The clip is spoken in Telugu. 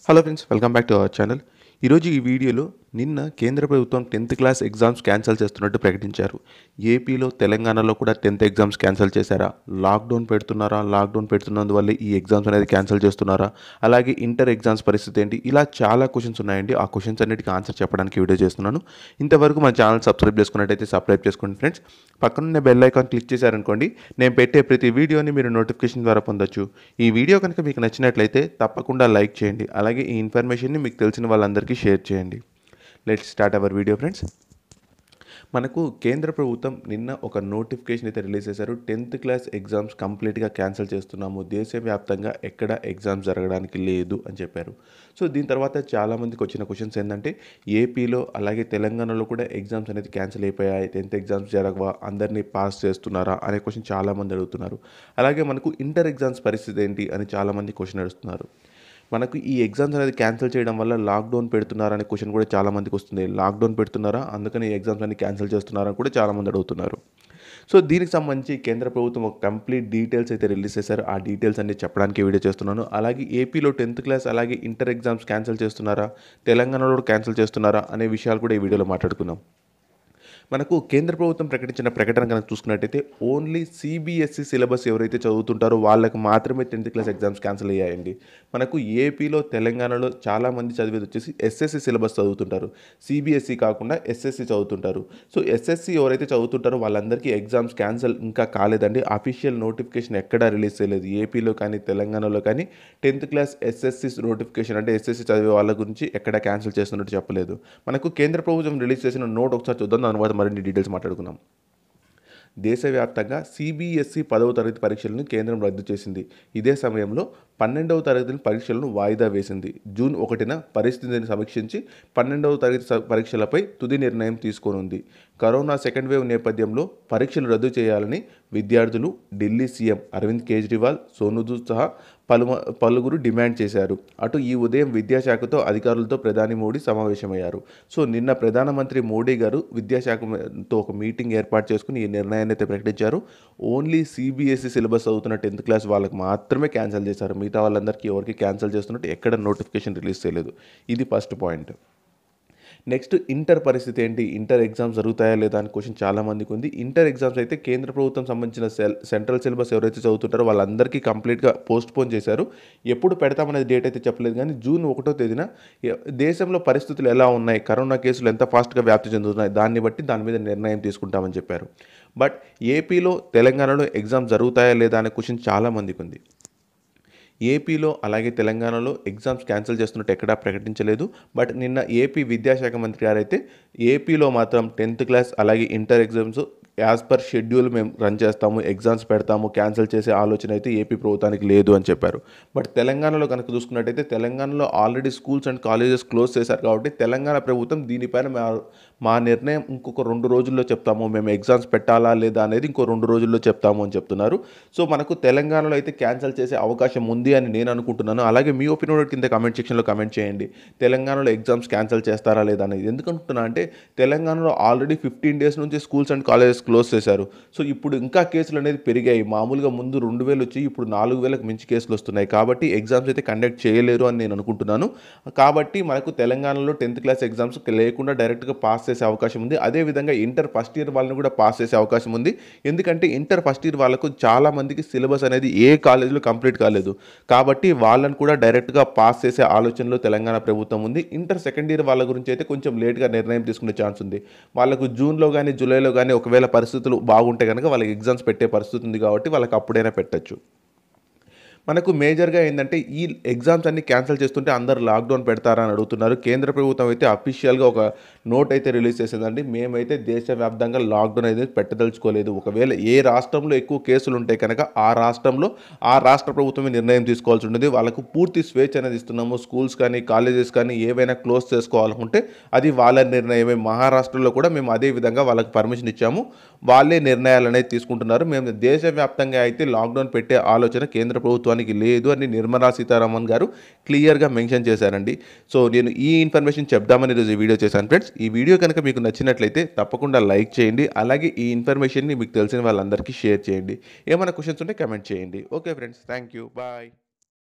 hello friends welcome back to our channel ఈరోజు ఈ వీడియోలో నిన్న కేంద్ర ప్రభుత్వం టెన్త్ క్లాస్ ఎగ్జామ్స్ క్యాన్సిల్ చేస్తున్నట్టు ప్రకటించారు ఏపీలో తెలంగాణలో కూడా టెన్త్ ఎగ్జామ్స్ క్యాన్సిల్ చేశారా లాక్డౌన్ పెడుతున్నారా లాక్డౌన్ పెడుతున్నందువల్ల ఈ ఎగ్జామ్స్ అనేది క్యాన్సిల్ చేస్తున్నారా అలాగే ఇంటర్ ఎగ్జామ్స్ పరిస్థితి ఏంటి ఇలా చాలా క్వశ్చన్స్ ఉన్నాయండి ఆ క్వశ్చన్స్ అన్నిటికీ ఆన్సర్ చెప్పడానికి వీడియో చేస్తున్నాను ఇంతవరకు మన ఛానల్ సబ్స్క్రైబ్ చేసుకున్నట్టయితే సబ్స్క్రైబ్ చేసుకోండి ఫ్రెండ్స్ పక్కనున్న బెల్ ఐకాన్ క్లిక్ చేశారనుకోండి నేను పెట్టే ప్రతి వీడియోని మీరు నోటిఫికేషన్ ద్వారా పొందొచ్చు ఈ వీడియో కనుక మీకు నచ్చినట్లయితే తప్పకుండా లైక్ చేయండి అలాగే ఈ ఇన్ఫర్మేషన్ని మీకు తెలిసిన వాళ్ళందరికీ షేర్ చేయండి let start our video friends మనకు కేంద్ర ప్రభుత్వం నిన్న ఒక నోటిఫికేషన్ అయితే రిలీజ్ చేశారు టెన్త్ క్లాస్ ఎగ్జామ్స్ కంప్లీట్గా క్యాన్సిల్ చేస్తున్నాము దేశవ్యాప్తంగా ఎక్కడ ఎగ్జామ్స్ జరగడానికి లేదు అని చెప్పారు సో దీని తర్వాత చాలామందికి వచ్చిన క్వశ్చన్స్ ఏంటంటే ఏపీలో అలాగే తెలంగాణలో కూడా ఎగ్జామ్స్ అనేది క్యాన్సిల్ అయిపోయాయి టెన్త్ ఎగ్జామ్స్ జరగవా అందరినీ పాస్ చేస్తున్నారా అనే క్వశ్చన్ చాలామంది అడుగుతున్నారు అలాగే మనకు ఇంటర్ ఎగ్జామ్స్ పరిస్థితి ఏంటి అని చాలామంది క్వశ్చన్ అడుగుతున్నారు మనకు ఈ ఎగ్జామ్స్ అనేది క్యాన్సిల్ చేయడం వల్ల లాక్డౌన్ పెడుతున్నారా అనే క్వశ్చన్ కూడా చాలా మందికి వస్తుంది లాక్డౌన్ పెడుతున్నారా అందుకని ఈ ఎగ్జామ్స్ అన్ని క్యాన్సిల్ చేస్తున్నారా అని కూడా చాలామంది అడుగుతున్నారు సో దీనికి సంబంధించి కేంద్ర ప్రభుత్వం ఒక కంప్లీట్ డీటెయిల్స్ అయితే రిలీజ్ చేశారు ఆ డీటెయిల్స్ అన్ని చెప్పడానికి వీడియో చేస్తున్నాను అలాగే ఏపీలో టెన్త్ క్లాస్ అలాగే ఇంటర్ ఎగ్జామ్స్ క్యాన్సిల్ చేస్తున్నారా తెలంగాణలో కూడా క్యాన్సిల్ చేస్తున్నారా అనే విషయాలు కూడా ఈ వీడియోలో మాట్లాడుకుందాం మనకు కేంద్ర ప్రభుత్వం ప్రకటించిన ప్రకటన కనుక చూసుకున్నట్టయితే ఓన్లీ సిబిఎస్ఈ సిలబస్ ఎవరైతే చదువుతుంటారో వాళ్ళకి మాత్రమే టెన్త్ క్లాస్ ఎగ్జామ్స్ క్యాన్సిల్ అయ్యాయండి మనకు ఏపీలో తెలంగాణలో చాలామంది చదివేది వచ్చేసి ఎస్ఎస్సి సిలబస్ చదువుతుంటారు సిబిఎస్ఈ కాకుండా ఎస్ఎస్సి చదువుతుంటారు సో ఎస్ఎస్సి ఎవరైతే చదువుతుంటారో వాళ్ళందరికీ ఎగ్జామ్స్ క్యాన్సిల్ ఇంకా కాలేదండి అఫీషియల్ నోటిఫికేషన్ ఎక్కడా రిలీజ్ చేయలేదు ఏపీలో కానీ తెలంగాణలో కానీ టెన్త్ క్లాస్ ఎస్ఎస్సి నోటిఫికేషన్ అంటే ఎస్ఎస్సి చదివే వాళ్ళ గురించి ఎక్కడ క్యాన్సిల్ చేస్తున్నట్టు చెప్పలేదు మనకు కేంద్ర ప్రభుత్వం రిలీజ్ చేసిన నోట్ ఒకసారి చూద్దాం దాని తర్వాత మరిన్ని డీటెయిల్స్ మాట్లాడుకుందాం దేశవ్యాప్తంగా సిబిఎస్ఈ పదవ తరగతి పరీక్షలను కేంద్రం రద్దు చేసింది ఇదే సమయంలో పన్నెండవ తరగతి పరీక్షలను వాయిదా వేసింది జూన్ ఒకటిన పరిస్థితిని సమీక్షించి పన్నెండవ తరగతి స- పరీక్షలపై తుది నిర్ణయం తీసుకోనుంది కరోనా సెకండ్ వేవ్ నేపథ్యంలో పరీక్షలు రద్దు చేయాలని విద్యార్థులు ఢిల్లీ సీఎం అరవింద్ కేజ్రీవాల్ సోనుదు సహా పలు పలువురు డిమాండ్ చేశారు అటు ఈ ఉదయం విద్యాశాఖతో అధికారులతో ప్రధాని మోడీ సమావేశమయ్యారు సో నిన్న ప్రధానమంత్రి మోడీ గారు విద్యాశాఖతో ఒక మీటింగ్ ఏర్పాటు చేసుకుని ఈ నిర్ణయాన్ని అయితే ప్రకటించారు ఓన్లీ సిబిఎస్ఈ సిలబస్ అవుతున్న టెన్త్ క్లాస్ వాళ్ళకి మాత్రమే క్యాన్సిల్ చేశారు మిగతా వాళ్ళందరికీ ఎవరికి క్యాన్సిల్ చేస్తున్నట్టు ఎక్కడ నోటిఫికేషన్ రిలీజ్ చేయలేదు ఇది ఫస్ట్ పాయింట్ నెక్స్ట్ ఇంటర్ పరిస్థితి ఏంటి ఇంటర్ ఎగ్జామ్స్ జరుగుతాయా లేదా అని క్వశ్చన్ చాలా మందికి ఉంది ఇంటర్ ఎగ్జామ్స్ అయితే కేంద్ర ప్రభుత్వం సంబంధించిన సెల్ సెంట్రల్ సిలబస్ ఎవరైతే చదువుతుంటారో వాళ్ళందరికీ కంప్లీట్గా పోస్ట్ పోన్ చేశారు ఎప్పుడు పెడతామనేది డేట్ అయితే చెప్పలేదు కానీ జూన్ ఒకటో తేదీన ఎ- దేశంలో పరిస్థితులు ఎలా ఉన్నాయి కరోనా కేసులు ఎంత ఫాస్ట్గా వ్యాప్తి చెందుతున్నాయి దాన్ని బట్టి దాని మీద నిర్ణయం తీసుకుంటామని చెప్పారు బట్ ఏపీలో తెలంగాణలో ఎగ్జామ్ జరుగుతాయా లేదా అనే క్వశ్చన్ చాలా మందికి ఉంది ఏపీలో అలాగే తెలంగాణలో ఎగ్జామ్స్ క్యాన్సిల్ చేస్తున్నట్టు ఎక్కడా ప్రకటించలేదు బట్ నిన్న ఏపీ విద్యాశాఖ మంత్రి గారైతే ఏపీలో మాత్రం టెన్త్ క్లాస్ అలాగే inter exams as per schedule మేము రన్ చేస్తాము ఎగ్జామ్స్ పెడతాము క్యాన్సిల్ చేసే ఆలోచన అయితే ఏపీ ప్రభుత్వానికి లేదు అని చెప్పారు బట్ తెలంగాణలో కనుక చూసుకున్నట్టయితే తెలంగాణలో already schools and colleges close చేశారు కాబట్టి తెలంగాణ ప్రభుత్వం దీనిపైన మా మా నిర్ణయం ఇంకొక రెండు రోజుల్లో చెప్తాము మేము ఎగ్జామ్స్ పెట్టాలా లేదా అనేది ఇంకో రెండు రోజుల్లో చెప్తాము అని చెప్తున్నారు సో మనకు తెలంగాణలో అయితే క్యాన్సిల్ చేసే అవకాశం ఉంది అని నేను అనుకుంటున్నాను అలాగే మీ ఒపీనియన్ కింద కామెంట్ సెక్షన్లో కామెంట్ చేయండి తెలంగాణలో ఎగ్జామ్స్ క్యాన్సిల్ చేస్తారా లేదా అనేది ఎందుకు అనుకుంటున్నా అంటే తెలంగాణలో ఆల్రెడీ ఫిఫ్టీన్ డేస్ నుంచి స్కూల్స్ అండ్ కాలేజెస్ క్లోజ్ చేశారు సో ఇప్పుడు ఇంకా కేసులు అనేది పెరిగాయి మామూలుగా ముందు రెండు వేలు వచ్చి ఇప్పుడు నాలుగు వేలకు మించి కేసులు వస్తున్నాయి కాబట్టి ఎగ్జామ్స్ అయితే కండక్ట్ చేయలేరు అని నేను అనుకుంటున్నాను కాబట్టి మనకు తెలంగాణలో టెన్త్ క్లాస్ ఎగ్జామ్స్ లేకుండా డైరెక్ట్గా పాస్ చేసే అవకాశం ఉంది అదేవిధంగా ఇంటర్ ఫస్ట్ ఇయర్ వాళ్ళని కూడా పాస్ చేసే అవకాశం ఉంది ఎందుకంటే ఇంటర్ ఫస్ట్ ఇయర్ వాళ్ళకు చాలా మందికి సిలబస్ అనేది ఏ కాలేజీలో కంప్లీట్ కాలేదు కాబట్టి వాళ్ళని కూడా డైరెక్ట్గా పాస్ చేసే ఆలోచనలో తెలంగాణ ప్రభుత్వం ఉంది ఇంటర్ సెకండ్ ఇయర్ వాళ్ళ గురించి అయితే కొంచెం లేట్గా నిర్ణయం తీసుకునే ఛాన్స్ ఉంది వాళ్ళకు జూన్లో కానీ జూలైలో కానీ ఒకవేళ పరిస్థితులు బాగుంటే కనుక వాళ్ళకి ఎగ్జామ్స్ పెట్టే పరిస్థితి ఉంది కాబట్టి వాళ్ళకి అప్పుడైనా పెట్టచ్చు మనకు మేజర్గా ఏంటంటే ఈ ఎగ్జామ్స్ అన్ని క్యాన్సిల్ చేస్తుంటే అందరు లాక్డౌన్ పెడతారా అని అడుగుతున్నారు కేంద్ర ప్రభుత్వం అయితే అఫీషియల్గా ఒక నోట్ అయితే రిలీజ్ చేసిందండి మేమైతే దేశవ్యాప్తంగా లాక్డౌన్ అయితే పెట్టదలుచుకోలేదు ఒకవేళ ఏ రాష్ట్రంలో ఎక్కువ కేసులు ఉంటే కనుక ఆ రాష్ట్రంలో ఆ రాష్ట్ర ప్రభుత్వమే నిర్ణయం తీసుకోవాల్సి ఉంటుంది వాళ్ళకు పూర్తి స్వేచ్ఛ అనేది ఇస్తున్నాము స్కూల్స్ కానీ కాలేజెస్ కానీ ఏవైనా క్లోజ్ చేసుకోవాలనుకుంటే అది వాళ్ళ నిర్ణయమే మహారాష్ట్రలో కూడా మేము అదే విధంగా వాళ్ళకి పర్మిషన్ ఇచ్చాము వాళ్ళే నిర్ణయాలు అనేది తీసుకుంటున్నారు మేము దేశవ్యాప్తంగా అయితే లాక్డౌన్ పెట్టే ఆలోచన కేంద్ర ప్రభుత్వానికి లేదు అని నిర్మలా సీతారామన్ గారు క్లియర్గా మెన్షన్ చేశారండి సో నేను ఈ ఇన్ఫర్మేషన్ చెప్దామని ఈరోజు ఈ వీడియో చేశాను ఫ్రెండ్స్ ఈ వీడియో కనుక మీకు నచ్చినట్లయితే తప్పకుండా లైక్ చేయండి అలాగే ఈ ఇన్ఫర్మేషన్ని మీకు తెలిసిన వాళ్ళందరికీ షేర్ చేయండి ఏమైనా క్వశ్చన్స్ ఉంటే కమెంట్ చేయండి okay friends thank you bye